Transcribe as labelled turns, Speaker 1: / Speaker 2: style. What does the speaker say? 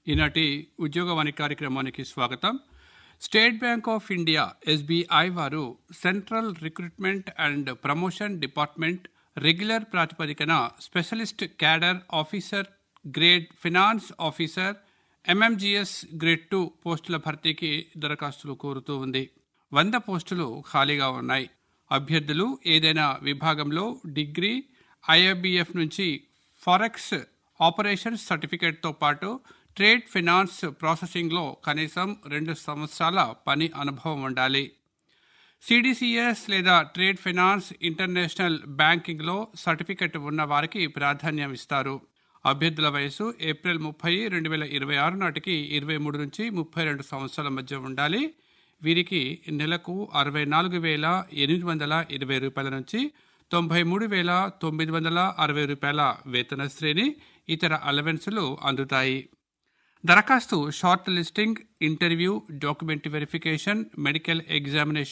Speaker 1: ఈనాటి ఉద్యోగవాణి కార్యక్రమానికి స్వాగతం State Bank of India SBI వారు central recruitment and promotion department regular ప్రాతిపదికన specialist cadre officer grade finance officer MMGS grade two పోస్టుల భర్తీకి దరఖాస్తులు కోరుతూ ఉంది వంద పోస్టులు ఖాళీగా ఉన్నాయి అభ్యర్థులు ఏదైనా విభాగంలో డిగ్రీ ఐఐబిఎఫ్ నుంచి ఫారెక్స్ ఆపరేషన్స్ సర్టిఫికేట్తో పాటు ట్రేడ్ ఫినాన్స్ ప్రాసెసింగ్లో కనీసం రెండు సంవత్సరాల పని అనుభవం ఉండాలి సిడిసిఎస్ లేదా ట్రేడ్ ఫైనాన్స్ ఇంటర్నేషనల్ బ్యాంకింగ్లో సర్టిఫికెట్ ఉన్న వారికి ప్రాధాన్యం ఇస్తారు అభ్యర్థుల వయసు ఏప్రిల్ ముప్పై రెండు వేల ఇరవై ఆరు నాటికి ఇరవై మూడు నుంచి ముప్పై రెండు సంవత్సరాల మధ్య ఉండాలి వీరికి నెలకు అరవై నాలుగు వేల ఎనిమిది వందల ఇరవై రూపాయల నుంచి తొంభై మూడు వేల తొమ్మిది వందల అరవై రూపాయల వేతన శ్రేణి ఇతర అలవెన్సులు అందుతాయి దరఖాస్తు shortlisting interview document verification medical examination